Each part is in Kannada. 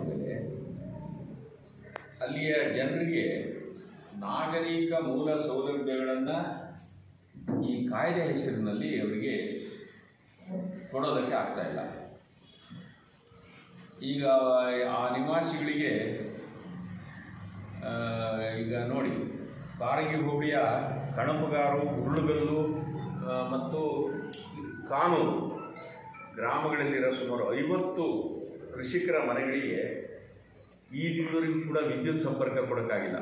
ಮಾಡಿದ್ಮೇಲೆ ಅಲ್ಲಿಯ ಜನರಿಗೆ ನಾಗರಿಕ ಮೂಲ ಸೌಲಭ್ಯಗಳನ್ನು ಈ ಕಾಯ್ದೆ ಹೆಸರಿನಲ್ಲಿ ಅವರಿಗೆ ಕೊಡೋದಕ್ಕೆ ಆಗ್ತಾ ಇಲ್ಲ ಈಗ ಆ ನಿವಾಸಿಗಳಿಗೆ ಆ, ಈಗ ನೋಡಿ ಕಾರಗಿ ಹೋಬಳಿಯ ಕಣಪಗಾರು ಉರುಳುಗಲ್ಲು ಆ, ಮತ್ತು ಕಾನೂರು ಗ್ರಾಮಗಳಲ್ಲಿರೋ ಸುಮಾರು ಐವತ್ತು ಕೃಷಿಕರ ಮನೆಗಳಿಗೆ ಈ ದಿನದವರೆಗೂ ಕೂಡ ವಿದ್ಯುತ್ ಸಂಪರ್ಕ ಕೊಡೋಕ್ಕಾಗಿಲ್ಲ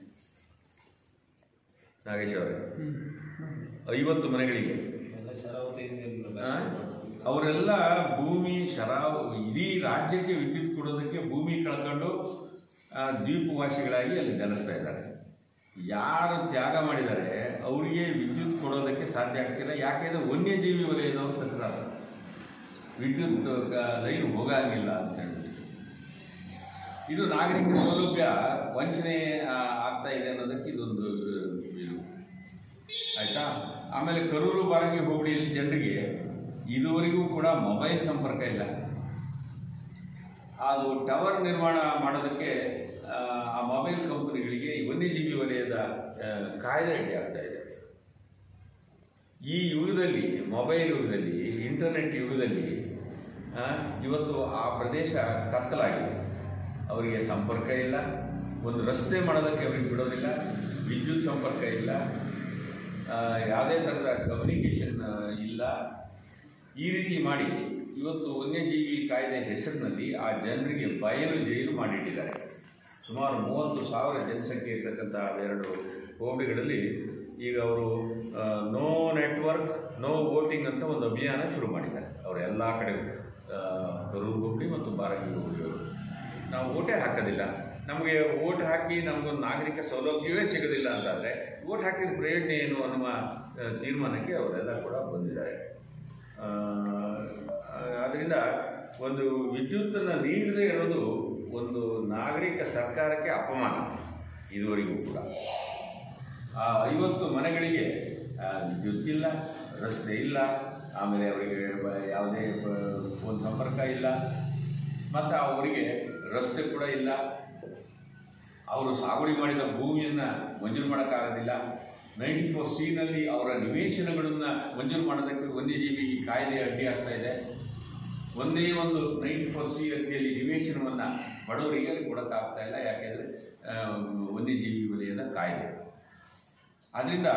ನಾಗೇಶ್ ಅವರೇ ಐವತ್ತು ಮನೆಗಳಿಗೆ ಆ? ಅವರೆಲ್ಲ ಭೂಮಿ ಶರಾವು ಇಡೀ ರಾಜ್ಯಕ್ಕೆ ವಿದ್ಯುತ್ ಕೊಡೋದಕ್ಕೆ ಭೂಮಿ ಕಳ್ಕೊಂಡು ಆ, ದ್ವೀಪವಾಸಿಗಳಾಗಿ ಅಲ್ಲಿ ನೆಲೆಸ್ತಾ ಇದ್ದಾರೆ ಯಾರು ತ್ಯಾಗ ಮಾಡಿದ್ದಾರೆ ಅವರಿಗೆ ವಿದ್ಯುತ್ ಕೊಡೋದಕ್ಕೆ ಸಾಧ್ಯ ಆಗ್ತಿಲ್ಲ ಯಾಕೆಂದರೆ ವನ್ಯಜೀವಿ ವಲಯದವರು ತಕರಾರು ವಿದ್ಯುತ್ ಗ- ಲೈನ್ ಹೋಗಂಗಿಲ್ಲ ಅಂತ ಹೇಳ್ಬಿಟ್ಟು ಇದು ನಾಗರಿಕ ಸೌಲಭ್ಯ ವಂಚನೆ ಆ, ಆಗ್ತಾ ಇದೆ ಅನ್ನೋದಕ್ಕೆ ಇದೊಂದು ಇದು ಆಯ್ತಾ ಆಮೇಲೆ ಕರೂರು ಬಾರಗಿ ಹೋಬಳಿಯಲ್ಲಿ ಜನರಿಗೆ ಇದುವರೆಗೂ ಕೂಡ ಮೊಬೈಲ್ ಸಂಪರ್ಕ ಇಲ್ಲ ಅದು ಟವರ್ ನಿರ್ಮಾಣ ಮಾಡೋದಕ್ಕೆ ಆ, ಆ ಮೊಬೈಲ್ ಕಂಪನಿಗಳಿಗೆ ಈ ವನ್ಯಜೀವಿ ವಲಯದ ಆ, ಕಾಯ್ದೆ ಅಡ್ಡಿ ಆಗ್ತಾ ಇದೆ ಈ ಯುಗದಲ್ಲಿ ಮೊಬೈಲ್ ಯುಗದಲ್ಲಿ ಇಂಟರ್ನೆಟ್ ಯುಗದಲ್ಲಿ ಆ, ಇವತ್ತು ಆ ಪ್ರದೇಶ ಕತ್ತಲಾಗಿದೆ ಅವರಿಗೆ ಸಂಪರ್ಕ ಇಲ್ಲ ಒಂದು ರಸ್ತೆ ಮಾಡೋದಕ್ಕೆ ಅವರಿಗೆ ಬಿಡೋದಿಲ್ಲ ವಿದ್ಯುತ್ ಸಂಪರ್ಕ ಇಲ್ಲ ಆ, ಯಾವುದೇ ಥರದ ಕಮ್ಯುನಿಕೇಷನ್ ಇಲ್ಲ ಈ ರೀತಿ ಮಾಡಿ ಇವತ್ತು ವನ್ಯಜೀವಿ ಕಾಯ್ದೆ ಹೆಸರಿನಲ್ಲಿ ಆ ಜನರಿಗೆ ಬಯಲು ಜೈಲು ಮಾಡಿಟ್ಟಿದ್ದಾರೆ ಸುಮಾರು ಮೂವತ್ತು ಸಾವಿರ ಜನಸಂಖ್ಯೆ ಇರತಕ್ಕಂಥ ಎರಡು ಹೋಬಳಿಗಳಲ್ಲಿ ಈಗ ಅವರು ನೋ ನೆಟ್ವರ್ಕ್ ನೋ ವೋಟಿಂಗ್ ಅಂತ ಒಂದು ಅಭಿಯಾನ ಶುರು ಮಾಡಿದ್ದಾರೆ ಅವರು ಎಲ್ಲ ಕಡೆ ಕರೂರು ಹೋಬಳಿ ಮತ್ತು ಬಾರಗಿ ಹೋಬಳಿಯವರು ನಾವು ಓಟೇ ಹಾಕೋದಿಲ್ಲ ನಮಗೆ ಓಟ್ ಹಾಕಿ ನಮಗೊಂದು ನಾಗರಿಕ ಸೌಲಭ್ಯವೇ ಸಿಗೋದಿಲ್ಲ ಅಂತಾದರೆ ಓಟ್ ಹಾಕಿದ ಪ್ರಯೋಜನ ಏನು ಅನ್ನುವ ಆ, ತೀರ್ಮಾನಕ್ಕೆ ಅವರೆಲ್ಲ ಕೂಡ ಬಂದಿದ್ದಾರೆ ಆದ್ದರಿಂದ ಒಂದು ವಿದ್ಯುತ್ತನ್ನು ನೀಡದೇ ಇರೋದು ಒಂದು ನಾಗರಿಕ ಸರ್ಕಾರಕ್ಕೆ ಅಪಮಾನ ಇದುವರೆಗೂ ಕೂಡ ಆ ಐವತ್ತು ಮನೆಗಳಿಗೆ ಆ, ವಿದ್ಯುತ್ ಇಲ್ಲ ರಸ್ತೆ ಇಲ್ಲ ಆಮೇಲೆ ಅವರಿಗೆ ಬ- ಯಾವುದೇ ಫೋನ್ ಸಂಪರ್ಕ ಇಲ್ಲ ಮತ್ತು ಅವರಿಗೆ ರಸ್ತೆ ಕೂಡ ಇಲ್ಲ ಅವರು ಸಾಗುವಳಿ ಮಾಡಿದ ಭೂಮಿಯನ್ನು ಮಂಜೂರು ಮಾಡೋಕ್ಕಾಗೋದಿಲ್ಲ ನೈಂಟಿ ಫೋರ್ ಸಿನಲ್ಲಿ ಅವರ ನಿವೇಶನಗಳನ್ನು ಮಂಜೂರು ಮಾಡೋದಕ್ಕೆ ವನ್ಯಜೀವಿ ಕಾಯ್ದೆ ಅಡ್ಡಿ ಆಗ್ತಾ ಇದೆ ಒಂದೇ ಒಂದು ನೈಂಟಿ ಫೋರ್ ಸಿ ಅಡಿಯಲ್ಲಿ ನಿವೇಶನವನ್ನು ಬಡವರಿಗೆ ಕೊಡೋಕ್ಕಾಗ್ತಾ ಇಲ್ಲ ಯಾಕೆಂದರೆ ವನ್ಯಜೀವಿ ವಲಯದ ಕಾಯ್ದೆ ಆದ್ದರಿಂದ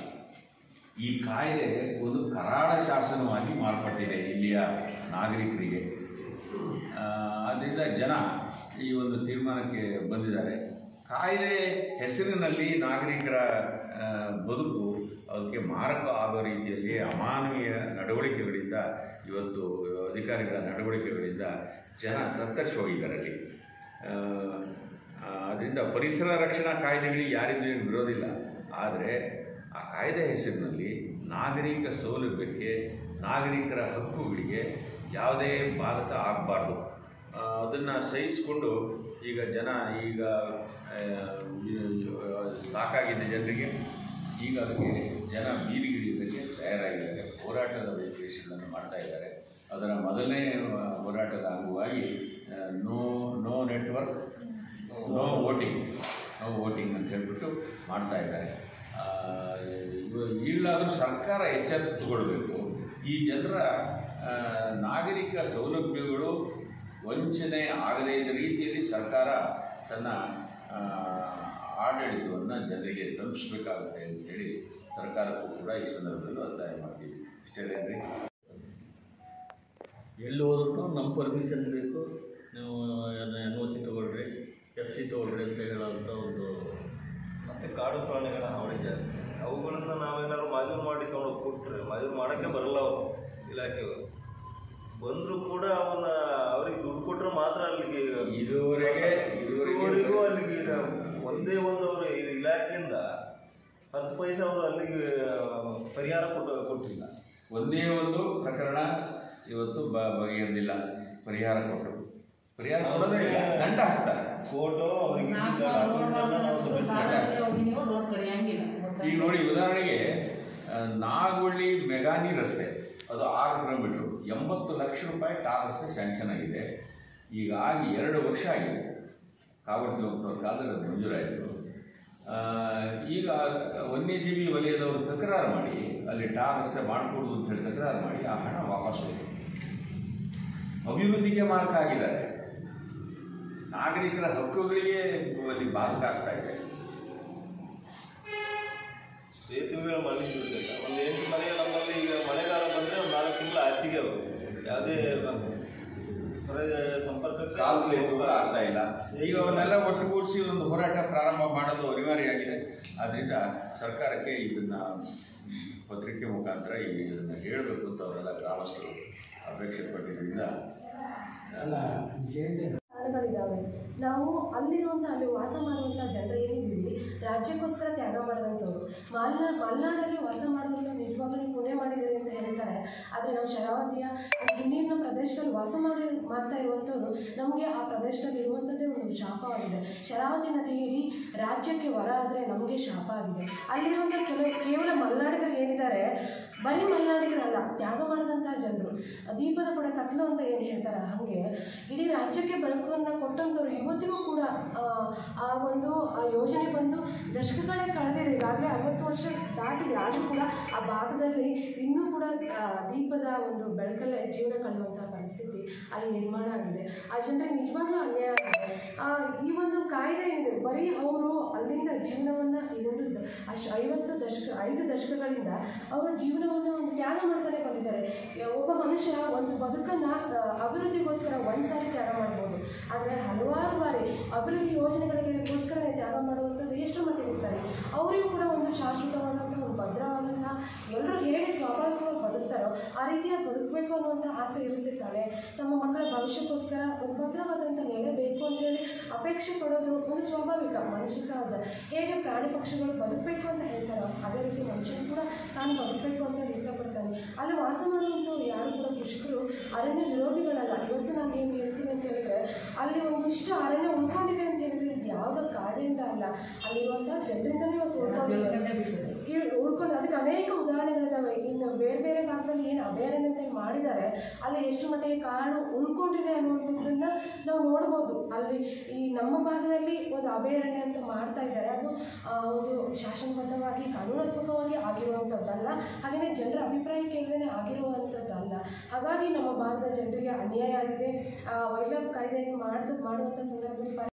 ಈ ಕಾಯ್ದೆ ಒಂದು ಕರಾಳ ಶಾಸನವಾಗಿ ಮಾರ್ಪಟ್ಟಿದೆ ಇಲ್ಲಿಯ ನಾಗರಿಕರಿಗೆ ಆ, ಆದ್ದರಿಂದ ಜನ ಈ ಒಂದು ತೀರ್ಮಾನಕ್ಕೆ ಬಂದಿದ್ದಾರೆ ಕಾಯ್ದೆ ಹೆಸರಿನಲ್ಲಿ ನಾಗರಿಕರ ಆ, ಬದುಕು ಅದಕ್ಕೆ ಮಾರಕ ಆಗೋ ರೀತಿಯಲ್ಲಿ ಅಮಾನವೀಯ ನಡವಳಿಕೆಗಳಿಂದ ಇವತ್ತು ಅಧಿಕಾರಿಗಳ ನಡವಳಿಕೆಗಳಿಂದ ಜನ ತತ್ತರಿಸಿ ಹೋಗಿದ್ದಾರೆ ಅಲ್ಲಿ ಆ, ಆ, ಅದರಿಂದ ಪರಿಸರ ರಕ್ಷಣಾ ಕಾಯ್ದೆಗಳಿಗೆ ಯಾರಿಗೂ ಏನು ವಿರೋಧಿಲ್ಲ ಆದರೆ ಆ ಕಾಯ್ದೆ ಹೆಸರಿನಲ್ಲಿ ನಾಗರಿಕ ಸೌಲಭ್ಯಕ್ಕೆ ನಾಗರಿಕರ ಹಕ್ಕುಗಳಿಗೆ ಯಾವುದೇ ಬಾಧಕ ಆಗಬಾರ್ದು ಅದನ್ನು ಸಹಿಸಿಕೊಂಡು ಈಗ ಜನ ಈಗ ಆ, ಈ- ಸಾಕಾಗಿದೆ ಜನರಿಗೆ ಈಗ ಅದಕ್ಕೆ ಜನ ಬೀದಿಗಿಳಿಯೋದಕ್ಕೆ ತಯಾರಾಗಿದ್ದಾರೆ ಹೋರಾಟದ ವೇಷಗಳನ್ನು ಮಾಡ್ತಾ ಇದ್ದಾರೆ ಅದರ ಮೊದಲನೇ ಆ, ಹೋರಾಟದ ಅಂಗವಾಗಿ no no network no voting no voting ಅಂತ ಹೇಳ್ಬಿಟ್ಟು ಮಾಡ್ತಾ ಇದ್ದಾರೆ ಆ, ಇವ- ಈಗಲಾದರೂ ಸರ್ಕಾರ ಎಚ್ಚೆತ್ತುಕೊಳ್ಬೇಕು ಈ ಜನರ ಆ, ನಾಗರಿಕ ಸೌಲಭ್ಯಗಳು ವಂಚನೆ ಆಗದೇ ಇದ್ದ ರೀತಿಯಲ್ಲಿ ಸರ್ಕಾರ ತನ್ನ ಆ, ಆಡಳಿತವನ್ನು ಜನರಿಗೆ ತಲುಪಿಸ್ಬೇಕಾಗುತ್ತೆ ಅಂತೇಳಿ ಸರ್ಕಾರಕ್ಕೂ ಕೂಡ ಈ ಸಂದರ್ಭದಲ್ಲಿ ಒತ್ತಾಯ ಮಾಡ್ತೀವಿ ಇಷ್ಟೇನೇನ್ರಿ ಎಲ್ಲಿ ಹೋದ್ರೂ ನಮ್ಮ ಪರ್ಮಿಷನ್ ಬೇಕು ನೀವು ಎನ್ ಒ ಸಿ ತೊಗೊಳ್ರಿ ಎಫ್ ಸಿ ತೊಗೊಳ್ರಿ ಅಂತ ಹೇಳೋಂಥ ಒಂದು ಮತ್ತೆ ಕಾಡು ಪ್ರಾಣಿಗಳ ಹಾವಳಿ ಜಾಸ್ತಿ ಅವುಗಳನ್ನ ನಾವೇನಾದ್ರು ಮಂಜೂರು ಮಾಡಿ ತೊಗೊಂಡು ಕೊಟ್ರೆ ಮಂಜೂರು ಮಾಡೋಕ್ಕೆ ಬರಲ್ಲ ಅವರು ಇಲಾಖೆಯವರು ಬಂದರೂ ಕೂಡ ಅವನ್ನ ಅವ್ರಿಗೆ ದುಡ್ಡು ಕೊಟ್ಟರೆ ಮಾತ್ರ ಅಲ್ಲಿಗೆ ಇದುವರೆಗೆ ಇದುವರೆಗೂ ಇದುವರೆಗೆ ಅಲ್ಲಿಗೆ ಈಗ ಒಂದೇ ಒಂದು ಅವರು ಇಲಾಖೆಯಿಂದ ಹತ್ತು ಪೈಸೆ ಅವರು ಅಲ್ಲಿಗೆ ಪರಿಹಾರ ಕೊಟ್ಟು ಕೊಟ್ಟಿಲ್ಲ ಒಂದೇ ಒಂದು ಪ್ರಕರಣ ಇವತ್ತು ಬ ಬಗೆಹರಿದಿಲ್ಲ ಪರಿಹಾರ ಕೊಟ್ಟರು ಪರಿಹಾರ ಕೊಡೋದೇ ಇಲ್ಲ ದಂಡ ಹಾಕ್ತಾರೆ ಫೋಟೋ ಅವ್ರಿಗೆ ಇದ್ದಿದ್ದ document ಎಲ್ಲ ನಾವು submit ಮಾಡಿ ಈಗ ನೋಡಿ ಉದಾಹರಣೆಗೆ ಆ, ನಾಗವಳ್ಳಿ ಮೆಗಾನಿ ರಸ್ತೆ ಅದು ಆರು ಕಿಲೋಮೀಟ್ರು ಎಂಬತ್ತು ಲಕ್ಷ ರೂಪಾಯಿ ಟಾರ್ ರಸ್ತೆ ಸ್ಯಾಂಕ್ಷನ್ ಆಗಿದೆ ಈಗ ಆಗಿ ಎರಡು ವರ್ಷ ಆಗಿದೆ ಕಾವಲು ತಿಮ್ಮಪ್ಪನವ್ರ ಕಾಲದಲ್ಲಿ ಅದು ಮಂಜೂರಾಯಿತು ಆ, ಈಗ ವನ್ಯಜೀವಿ ವಲಯದವರು ತಕರಾರು ಮಾಡಿ ಅಲ್ಲಿ ಟಾರ್ ರಸ್ತೆ ಮಾಡಿಕೊಡುದು ಅಂತ ಹೇಳಿ ತಕರಾರು ಮಾಡಿ ಆ ಹಣ ವಾಪಸ್ ಹೋಗಿದೆ ಅಭಿವೃದ್ಧಿಗೆ ಮಾರ್ಕ ಆಗಿದ್ದಾರೆ ನಾಗರಿಕರ ಹಕ್ಕುಗಳಿಗೆ ಅಲ್ಲಿ ಬಾಧಕ ಆಗ್ತಾ ಇದೆ ಸೇತುವೆಗಳು ಮಲಗಿಬಿಡ್ತೈತೆ ಒಂದು ಎಂಟು ಮನೆ ನಮ್ಮಲ್ಲಿ ಈಗ ಮಳೆಗಾಲ ಬಂದರೆ ಒಂದು ನಾಲ್ಕು ತಿಂಗಳು ಆಚೆಗೆ ಅವು ಯಾವುದೇ ಹೊರ ಸಂಪರ್ಕಕ್ಕೆ ಕಾಲು ಸೇತುವೆ ಆಗ್ತಾ ಇಲ್ಲ ಈಗ ಅವನ್ನೆಲ್ಲ ಒಟ್ಟುಗೂಡಿಸಿ ಒಂದು ಹೋರಾಟ ಪ್ರಾರಂಭ ಮಾಡೋದು ಅನಿವಾರ್ಯ ಆಗಿದೆ ಆದ್ದರಿಂದ ಸರ್ಕಾರಕ್ಕೆ ಇದನ್ನ ಪತ್ರಿಕೆ ಮುಖಾಂತರ ಇದನ್ನ ಹೇಳಬೇಕು ಅಂತ ಅವರೆಲ್ಲ ಗ್ರಾಮಸ್ಥರು ಅಪೇಕ್ಷೆ ಪಟ್ಟಿದ್ದರಿಂದ ಕಾರಣಗಳಿದ್ದಾವೆ ನಾವು ಅಲ್ಲಿರುವಂಥ ಅಲ್ಲಿ ವಾಸ ಮಾಡುವಂಥ ಜನರು ಏನಿದ್ದೀವಿ ರಾಜ್ಯಕ್ಕೋಸ್ಕರ ತ್ಯಾಗ ಮಾಡಿದಂಥವ್ರು ಮಲ್ನಾ ಮಲೆನಾಡಲ್ಲಿ ವಾಸ ಮಾಡುವಂಥ ನಿಜವಾಗ್ಲೂ ಪುಣ್ಯ ಮಾಡಿದ್ದಾರೆ ಅಂತ ಹೇಳ್ತಾರೆ ಆದರೆ ನಾವು ಶರಾವತಿಯ ಹಿನ್ನೀರಿನ ಪ್ರದೇಶದಲ್ಲಿ ವಾಸ ಮಾಡಿ ಮಾಡ್ತಾ ಇರುವಂಥವ್ರು ನಮಗೆ ಆ ಪ್ರದೇಶದಲ್ಲಿ ಇರುವಂಥದ್ದೇ ಒಂದು ಶಾಪವಾಗಿದೆ ಶರಾವತಿ ನದಿ ಇಡೀ ರಾಜ್ಯಕ್ಕೆ ವರ ಆದರೆ ನಮಗೆ ಶಾಪ ಆಗಿದೆ ಅಲ್ಲಿರುವಂಥ ಕೆಲವು ಕೇವಲ ಮಲೆನಾಡಿಗರು ಏನಿದ್ದಾರೆ ಬರೀ ಮಲೆನಾಡಿಗರಲ್ಲ ತ್ಯಾಗ ಮಾಡಿದಂಥ ಜನರು ದೀಪದ ಕೂಡ ಕತ್ಲು ಅಂತ ಏನು ಹೇಳ್ತಾರೆ ಹಾಗೆ ಇಡೀ ರಾಜ್ಯಕ್ಕೆ ಬೆಳಕನ್ನು ಕೊಟ್ಟಂಥವ್ರು ಇವತ್ತಿಗೂ ಕೂಡ ಆ, ಆ ಒಂದು ಆ ಯೋಜನೆ ಬಂದು ದಶಕಗಳೇ ಕಳೆದಿದೆ ಈಗಾಗಲೇ ಅರವತ್ತು ವರ್ಷ ದಾಟಿದೆ ಆದರೂ ಕೂಡ ಆ ಭಾಗದಲ್ಲಿ ಇನ್ನೂ ಕೂಡ ಆ, ದೀಪದ ಒಂದು ಬೆಳಕಲ್ಲೇ ಜೀವನ ಕಳೆಯುವಂಥ ಪರಿಸ್ಥಿತಿ ಅಲ್ಲಿ ನಿರ್ಮಾಣ ಆಗಿದೆ ಆ ಜನರಿಗೆ ನಿಜವಾಗ್ಲೂ ಅನ್ಯಾಯ ಆಗಿದೆ ಆ, ಈ ಒಂದು ಕಾಯ್ದೆ ಏನಿದೆ ಬರೀ ಅವರು ಅಲ್ಲಿಂದ ಜೀವನವನ್ನು ಈ ಒಂದು ದ- ಅಶ್ ಐವತ್ತು ದಶಕ ಐದು ದಶಕಗಳಿಂದ ಅವರು ಜೀವನವನ್ನು ಒಂದು ತ್ಯಾಗ ಮಾಡ್ತಾನೆ ಬಂದಿದ್ದಾರೆ ಯ- ಒಬ್ಬ ಮನುಷ್ಯ ಒಂದು ಬದುಕನ್ನು ಅಭಿವೃದ್ಧಿಗೋಸ್ಕರ ಒಂದು ಸಾರಿ ತ್ಯಾಗ ಮಾಡ್ಬೋದು ಆದರೆ ಹಲವಾರು ಬಾರಿ ಅಭಿವೃದ್ಧಿ ಯೋಜನೆಗಳಿಗೋಸ್ಕರ ತ್ಯಾಗ ಮಾಡುವಂಥದ್ದು ಎಷ್ಟು ಮಟ್ಟಿಗೆ ಸರಿ ಅವರಿಗೂ ಕೂಡ ಒಂದು ಶಾಶ್ವತವಾದಂಥ ಒಂದು ಭದ್ರವಾದಂಥ ಎಲ್ಲರೂ ಹೇಗೆ ಸ್ವಾಭಾವಿಕವಾಗಿ ಬದುಕ್ತಾರೋ ಆ ರೀತಿಯಾಗಿ ಬದುಕಬೇಕು ಅನ್ನುವಂಥ ಆಸೆ ಇರುತ್ತೆ ತಾನೆ ತಮ್ಮ ಮಕ್ಕಳ ಭವಿಷ್ಯಕ್ಕೋಸ್ಕರ ಒಂದು ಭದ್ರವಾದಂಥ ನೆಲೆ ಬೇಕು ಅಂತೇಳಿ ಅಪೇಕ್ಷೆ ಪಡೋದು ಒಂದು ಸ್ವಾಭಾವಿಕ ಮನುಷ್ಯ ಸಹಜ ಹೇಗೆ ಪ್ರಾಣಿ ಪಕ್ಷಿಗಳು ಬದುಕಬೇಕು ಅಂತ ಹೇಳ್ತಾರೋ ಅದೇ ರೀತಿ ಮನುಷ್ಯನು ಕೂಡ ತಾನು ಬದುಕಬೇಕು ಅಂತ ಹೇಳಿ ಇಷ್ಟಪಡ್ತಾನೆ ಅಲ್ಲಿ ವಾಸ ಮಾಡುವಂಥವ್ರು ಯಾರು ಕೂಡ ಕೃಷಿಕರು ಅರಣ್ಯ ವಿರೋಧಿಗಳಲ್ಲ ಇವತ್ತು ನಾನು ಏನು ಹೇಳ್ತೀನಿ ಅಂತ ಹೇಳಿದ್ರೆ ಅಲ್ಲಿ ಒಂದಿಷ್ಟು ಅರಣ್ಯ ಉಳ್ಕೊಂಡಿದೆ ಅಂತ ಹೇಳಿದ್ರೆ ಇದು ಯಾವುದೋ ಕಾರಣದಿಂದ ಅಲ್ಲ ಅಲ್ಲಿರುವಂಥ ಜನರಿಂದನೇ ಇವತ್ತು ಉಳ್ಕೊಂಡಿದೆ ಈ ಉಳ್ಕೊಂಡು ಅದಕ್ಕೆ ಅನೇಕ ಉದಾಹರಣೆಗಳಿದಾವೆ ಇನ್ನು ಬೇರೆ ಬೇರೆ ಭಾಗದಲ್ಲಿ ಏನು ಅಭಯಾರಣ್ಯ ಅಂತ ಏನ್ ಮಾಡಿದ್ದಾರೆ ಅಲ್ಲಿ ಎಷ್ಟು ಮಟ್ಟಿಗೆ ಕಾಡು ಉಳ್ಕೊಂಡಿದೆ ಅನ್ನುವಂಥದ್ದನ್ನ ನಾವು ನೋಡ್ಬೋದು ಅಲ್ಲಿ ಈ ನಮ್ಮ ಭಾಗದಲ್ಲಿ ಒಂದು ಅಭಯಾರಣ್ಯ ಅಂತ ಮಾಡ್ತಾ ಇದ್ದಾರೆ ಅದು ಆ, ಒಂದು ಶಾಸನಬದ್ಧವಾಗಿ ಕಾನೂನಾತ್ಮಕವಾಗಿ ಆಗಿರುವಂಥದ್ದಲ್ಲ ಹಾಗೆಯೇ ಜನರ ಅಭಿಪ್ರಾಯ ಕೇಳದೇ ಆಗಿರುವಂಥದ್ದಲ್ಲ ಹಾಗಾಗಿ ನಮ್ಮ ಭಾಗದ ಜನರಿಗೆ ಅನ್ಯಾಯ ಆಗಿದೆ ವೈಲ್ಡ್ ಲೈಫ್ ಕಾಯ್ದೆಯನ್ನು ಮಾಡಿದ ಮಾಡುವಂಥ ಸಂದರ್ಭದಲ್ಲಿ